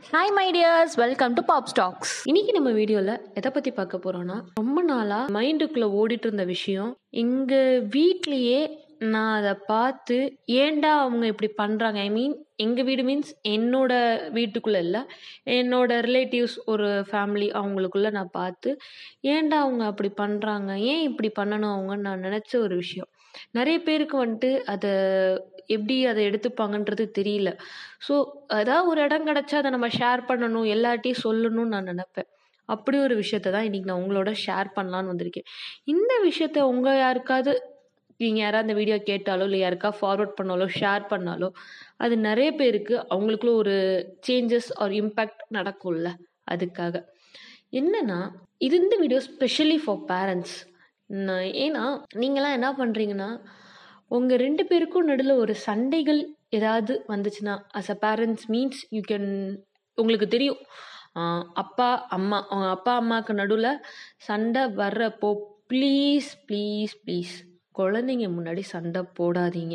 Hi my dears welcome to pop stocks இன்னைக்கு நம்ம வீடியோவில் எதை பற்றி பார்க்க போகிறோன்னா ரொம்ப நாளாக மைண்டுக்குள்ளே ஓடிட்டு இருந்த விஷயம் எங்கள் வீட்லேயே நான் அதை பார்த்து ஏன்டா அவங்க இப்படி பண்ணுறாங்க ஐ மீன் எங்கள் வீடு மீன்ஸ் என்னோட வீட்டுக்குள்ளே இல்லை என்னோட ரிலேட்டிவ்ஸ் ஒரு ஃபேமிலி அவங்களுக்குள்ள நான் பார்த்து ஏன்டா அவங்க அப்படி பண்ணுறாங்க ஏன் இப்படி பண்ணணும் அவங்கன்னு நான் நினச்ச ஒரு விஷயம் நிறைய பேருக்கு வந்துட்டு அதை எப்படி அதை எடுத்துப்பாங்கன்றது தெரியல ஸோ ஏதாவது ஒரு இடம் கிடச்சா அதை நம்ம ஷேர் பண்ணணும் எல்லார்ட்டையும் சொல்லணும்னு நான் நினப்பேன் அப்படி ஒரு விஷயத்தை தான் இன்றைக்கி நான் உங்களோட ஷேர் பண்ணலான்னு வந்திருக்கேன் இந்த விஷயத்த உங்கள் யாருக்காவது நீங்கள் யாராவது அந்த வீடியோ கேட்டாலோ இல்லை யாருக்கா ஃபார்வர்ட் பண்ணாலோ ஷேர் பண்ணாலோ அது நிறைய பேருக்கு அவங்களுக்குள்ள ஒரு சேஞ்சஸ் ஆர் இம்பேக்ட் நடக்கும்ல அதுக்காக என்னன்னா இது இந்த வீடியோ ஸ்பெஷலி ஃபார் பேரண்ட்ஸ் ஏன்னா நீங்களாம் என்ன பண்ணுறீங்கன்னா உங்கள் ரெண்டு பேருக்கும் நடுவில் ஒரு சண்டைகள் ஏதாவது வந்துச்சுன்னா as a parents means you can உங்களுக்கு தெரியும் ஆஹ் அப்பா அம்மா அவங்க அப்பா அம்மாவுக்கு நடுவில் சண்டை வர்றப்போ ப்ளீஸ் ப்ளீஸ் ப்ளீஸ் குழந்தைங்க முன்னாடி சண்டை போடாதீங்க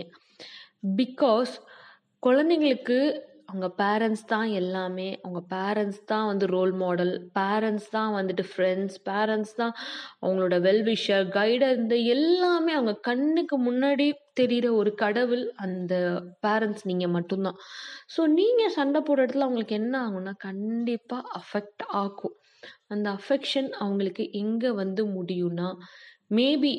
பிகாஸ் குழந்தைங்களுக்கு அவங்க பேரண்ட்ஸ் தான் எல்லாமே அவங்க பேரண்ட்ஸ் தான் வந்து ரோல் மாடல் பேரண்ட்ஸ் தான் வந்துட்டு ஃப்ரெண்ட்ஸ் பேரண்ட்ஸ் தான் அவங்களோட வெல்விஷர் கைடர் இந்த எல்லாமே அவங்க கண்ணுக்கு முன்னாடி தெரிகிற ஒரு கடவுள் அந்த பேரண்ட்ஸ் நீங்கள் மட்டும்தான் ஸோ நீங்கள் சண்டை போடுற இடத்துல அவங்களுக்கு என்ன ஆகும்னா கண்டிப்பாக அஃபெக்ட் ஆகும் அந்த அஃபெக்ஷன் அவங்களுக்கு எங்கே வந்து முடியும்னா மேபி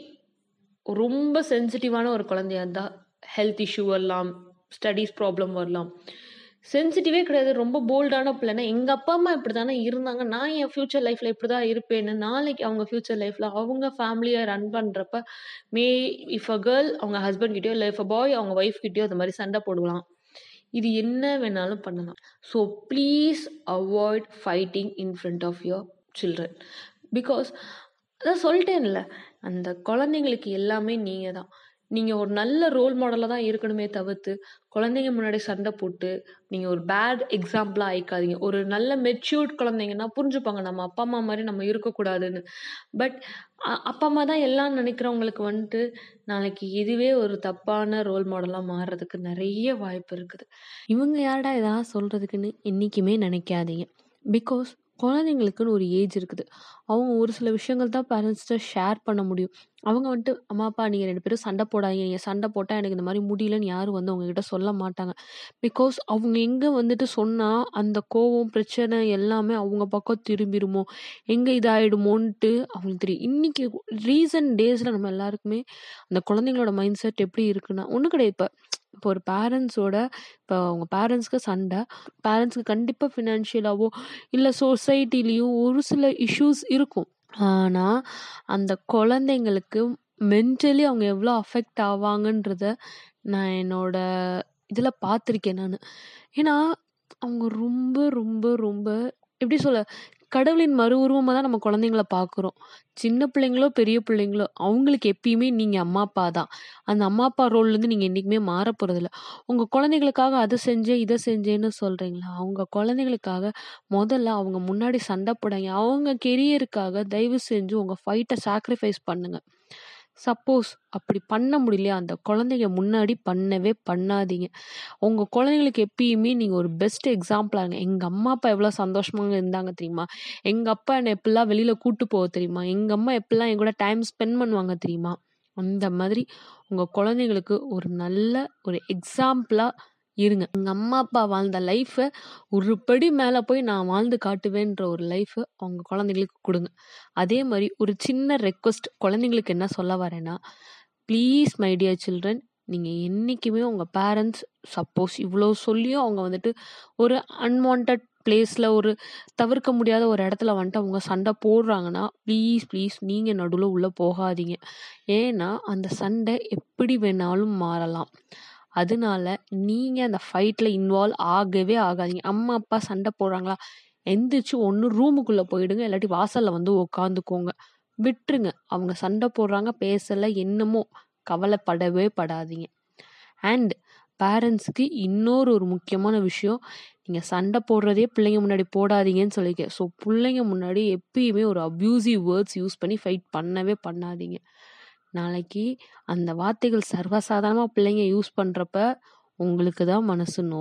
ரொம்ப சென்சிட்டிவான ஒரு குழந்தையா இருந்தால் ஹெல்த் இஷ்யூ வரலாம் ஸ்டடீஸ் ப்ராப்ளம் வரலாம் சென்சிட்டிவே கிடையாது ரொம்ப போல்டான பிள்ளைனா எங்கள் அப்பா அம்மா இப்படி தானே இருந்தாங்க நான் என் ஃப்யூச்சர் லைஃப்பில் இப்படி தான் இருப்பேன்னு நாளைக்கு அவங்க ஃப்யூச்சர் லைஃப்பில் அவங்க ஃபேமிலியை ரன் பண்ணுறப்ப மே இஃப் அ கேர்ள் அவங்க ஹஸ்பண்ட் கிட்டயோ இல்லை இஃப் அ பாய் அவங்க ஒய்ஃப் கிட்டயோ அந்த மாதிரி சண்டை போடலாம் இது என்ன வேணாலும் பண்ணலாம் so please avoid fighting in front of your children because அதான் சொல்லிட்டேன்ல அந்த குழந்தைங்களுக்கு எல்லாமே நீங்கள் தான் நீங்கள் ஒரு நல்ல ரோல் மாடலாக தான் இருக்கணுமே தவிர்த்து குழந்தைங்க முன்னாடி சண்டை போட்டு நீங்கள் ஒரு பேட் எக்ஸாம்பிளாக ஆயிக்காதீங்க ஒரு நல்ல மெச்சூர்ட் குழந்தைங்கன்னா புரிஞ்சுப்பாங்க நம்ம அப்பா அம்மா மாதிரி நம்ம இருக்கக்கூடாதுன்னு பட் அப்பா அம்மா தான் எல்லாம் நினைக்கிறவங்களுக்கு வந்துட்டு நாளைக்கு இதுவே ஒரு தப்பான ரோல் மாடலாக மாறுறதுக்கு நிறைய வாய்ப்பு இருக்குது இவங்க யாரடா இதெல்லாம் சொல்கிறதுக்குன்னு என்றைக்குமே நினைக்காதீங்க பிகாஸ் குழந்தைங்களுக்குன்னு ஒரு ஏஜ் இருக்குது அவங்க ஒரு சில விஷயங்கள் தான் பேரண்ட்ஸ்கிட்ட ஷேர் பண்ண முடியும் அவங்க வந்துட்டு அம்மா அப்பா நீங்கள் ரெண்டு பேரும் சண்டை போடாதீங்க நீங்கள் சண்டை போட்டால் எனக்கு இந்த மாதிரி முடியலன்னு யாரும் வந்து உங்ககிட்ட சொல்ல மாட்டாங்க பிகாஸ் அவங்க எங்கே வந்துட்டு சொன்னால் அந்த கோவம் பிரச்சனை எல்லாமே அவங்க பக்கம் திரும்பிடுமோ எங்கே இதாகிடுமோன்ட்டு அவங்களுக்கு தெரியும் இன்றைக்கி ரீசன்ட் டேஸில் நம்ம எல்லாருக்குமே அந்த குழந்தைங்களோட மைண்ட் செட் எப்படி இருக்குன்னா ஒன்றும் கிடையாது இப்போ இப்போ ஒரு பேரண்ட்ஸோட இப்போ அவங்க பேரண்ட்ஸ்க்கு சண்டை பேரண்ட்ஸ்க்கு கண்டிப்பாக ஃபினான்ஷியலாகவோ இல்லை சொசைட்டிலையும் ஒரு சில இஷ்யூஸ் இருக்கும் ஆனால் அந்த குழந்தைங்களுக்கு மென்டலி அவங்க எவ்வளோ அஃபெக்ட் ஆவாங்கன்றத நான் என்னோட இதில் பார்த்துருக்கேன் நான் ஏன்னா அவங்க ரொம்ப ரொம்ப ரொம்ப எப்படி சொல்ல கடவுளின் மறு உருவமாக தான் நம்ம குழந்தைங்கள பார்க்குறோம் சின்ன பிள்ளைங்களோ பெரிய பிள்ளைங்களோ அவங்களுக்கு எப்பயுமே நீங்கள் அம்மா அப்பா தான் அந்த அம்மா அப்பா ரோல்லேருந்து நீங்கள் என்றைக்குமே மாற போகிறதில்ல உங்கள் குழந்தைங்களுக்காக அதை செஞ்சேன் இதை செஞ்சேன்னு சொல்கிறீங்களா அவங்க குழந்தைங்களுக்காக முதல்ல அவங்க முன்னாடி சண்டை போடாங்க அவங்க கெரியருக்காக தயவு செஞ்சு உங்கள் ஃபைட்டை சாக்ரிஃபைஸ் பண்ணுங்கள் சப்போஸ் அப்படி பண்ண முடியலையா அந்த குழந்தைங்க முன்னாடி பண்ணவே பண்ணாதீங்க உங்கள் குழந்தைங்களுக்கு எப்பயுமே நீங்கள் ஒரு பெஸ்ட் எக்ஸாம்பிளாக இருங்க எங்கள் அம்மா அப்பா எவ்வளோ சந்தோஷமாக இருந்தாங்க தெரியுமா எங்கள் அப்பா என்னை எப்படிலாம் வெளியில் கூட்டு போக தெரியுமா எங்கள் அம்மா எப்படிலாம் என் கூட டைம் ஸ்பெண்ட் பண்ணுவாங்க தெரியுமா அந்த மாதிரி உங்கள் குழந்தைங்களுக்கு ஒரு நல்ல ஒரு எக்ஸாம்பிளாக இருங்க எங்கள் அம்மா அப்பா வாழ்ந்த லைஃப்பை ஒரு படி மேலே போய் நான் வாழ்ந்து காட்டுவேன்ற ஒரு லைஃப்பை அவங்க குழந்தைங்களுக்கு கொடுங்க அதே மாதிரி ஒரு சின்ன ரெக்வஸ்ட் குழந்தைங்களுக்கு என்ன சொல்ல வரேன்னா ப்ளீஸ் மை டியர் சில்ட்ரன் நீங்கள் என்றைக்குமே உங்கள் பேரண்ட்ஸ் சப்போஸ் இவ்வளோ சொல்லியும் அவங்க வந்துட்டு ஒரு அன்வான்ட் பிளேஸில் ஒரு தவிர்க்க முடியாத ஒரு இடத்துல வந்துட்டு அவங்க சண்டை போடுறாங்கன்னா ப்ளீஸ் ப்ளீஸ் நீங்கள் நடுவில் உள்ளே போகாதீங்க ஏன்னா அந்த சண்டை எப்படி வேணாலும் மாறலாம் அதனால நீங்கள் அந்த ஃபைட்டில் இன்வால்வ் ஆகவே ஆகாதீங்க அம்மா அப்பா சண்டை போடுறாங்களா எந்திரிச்சு ஒன்று ரூமுக்குள்ளே போயிடுங்க இல்லாட்டி வாசலில் வந்து உட்காந்துக்கோங்க விட்டுருங்க அவங்க சண்டை போடுறாங்க பேசலை என்னமோ கவலைப்படவே படாதீங்க அண்ட் பேரண்ட்ஸுக்கு இன்னொரு ஒரு முக்கியமான விஷயம் நீங்கள் சண்டை போடுறதே பிள்ளைங்க முன்னாடி போடாதீங்கன்னு சொல்லியிருக்கேன் ஸோ பிள்ளைங்க முன்னாடி எப்பயுமே ஒரு அப்யூசிவ் வேர்ட்ஸ் யூஸ் பண்ணி ஃபைட் பண்ணவே பண்ணாதீங்க நாளைக்கு அந்த வார்த்தைகள் சர்வசாதாரணமாக பிள்ளைங்க யூஸ் பண்ணுறப்ப உங்களுக்கு தான் மனசு நோவும்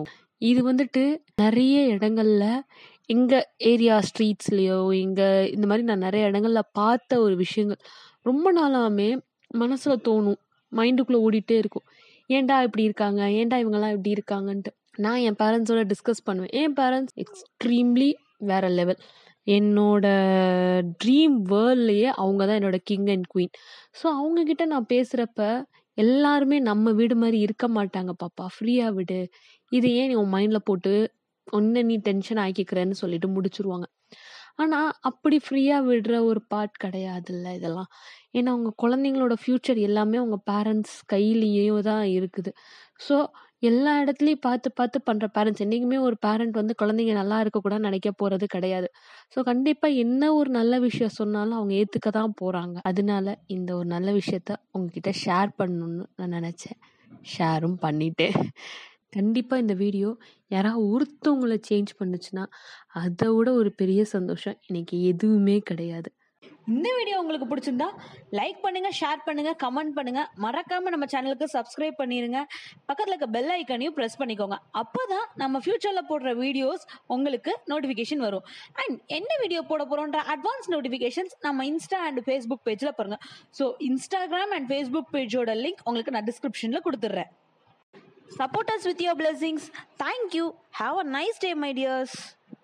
இது வந்துட்டு நெறைய இடங்கள்ல எங்க ஏரியா ஸ்ட்ரீட்ஸ்லயோ, எங்க இந்த மாரி நான் நெறைய இடங்கள்ல பார்த்த ஒரு விஷயங்கள். ரொம்ப நாளாவே மனசுல தோணும். மைண்டுக்குள்ள ஓடிட்டே இருக்கும். ஏன்டா இப்படி இருக்காங்க? ஏன்டா இவங்கலாம் இப்படி இருக்காங்கன்ட்டு. நான் என் பேரண்ட்ஸோட டிஸ்கஸ் பண்ணுவேன். என் பேரண்ட்ஸ் எக்ஸ்ட்ரீம்லி வேற லெவல். என்னோட ட்ரீம் வேர்ல்ட்லயே அவங்க தான் என்னோட கிங் அண்ட் குயின். ஸோ அவங்க கிட்ட நான் பேசுறப்ப, எல்லாருமே நம்ம வீடு மாரி இருக்க மாட்டாங்க பாப்பா. ஃப்ரீயா விடு. இத ஏன் நீ உன் மைண்ட்ல போட்டு உன்ன நீ டென்ஷன் ஆக்கிக்கிறன்னு சொல்லிட்டு முடிச்சுருவாங்க. ஆனா, அப்படி ஃப்ரீயா விடுற ஒரு பார்ட் கிடையாதுல்ல இதெல்லாம். ஏன்னா, உங்க குழந்தைங்களோட ஃப்யூச்சர் எல்லாமே உங்க பேரண்ட்ஸ் கையிலேயே தான் இருக்குது. ஸோ, எல்லா இடத்துலயும் பார்த்து பார்த்து பண்ற பேரண்ட்ஸ் என்னைக்குமே ஒரு பேரண்ட் வந்து குழந்தைங்க நல்லா இருக்கக்கூடாதுன்னு நினைக்க போறது கிடையாது. ஸோ, கண்டிப்பா என்ன ஒரு நல்ல விஷயம் சொன்னாலும் அவங்க ஏத்துக்க தான் போறாங்க. அதனால இந்த ஒரு நல்ல விஷயத்த உங்ககிட்ட ஷேர் பண்ணணும்னு நான் நெனச்சேன். ஷேரும் பண்ணிட்டேன். கண்டிப்பா இந்த வீடியோ யாராவது ஒருத்தவங்கள சேஞ்ச் பண்ணுச்சுன்னா, அத விட ஒரு பெரிய சந்தோஷம் எனக்கு எதுவுமே கிடையாது. இந்த வீடியோ உங்களுக்கு பிடிச்சிருந்தா லைக் பண்ணுங்க, ஷேர் பண்ணுங்க, கமெண்ட் பண்ணுங்க. மறக்காம நம்ம சேனலுக்கு சப்ஸ்கிரைப் பண்ணிருங்க. பக்கத்துல இருக்க பெல் ஐகானையும் பிரஸ் பண்ணிக்கோங்க. அப்பதான் நம்ம ஃபியூச்சர்ல போடுற வீடியோஸ் உங்களுக்கு நோட்டிஃபிகேஷன் வரும். அண்ட் என்ன வீடியோ போட போறோம்ன்ற அட்வான்ஸ் நோட்டிஃபிகேஷன்ஸ் நம்ம இன்ஸ்டா அண்ட் ஃபேஸ்புக் பேஜ்ல பாருங்க. ஸோ இன்ஸ்டாகிராம் அண்ட் ஃபேஸ்புக் பேஜோட லிங்க் உங்களுக்கு நான் டிஸ்கிரிப்ஷன்ல குடுத்துடுறேன். Support us with your blessings. Thank you. Have a nice day, my dears.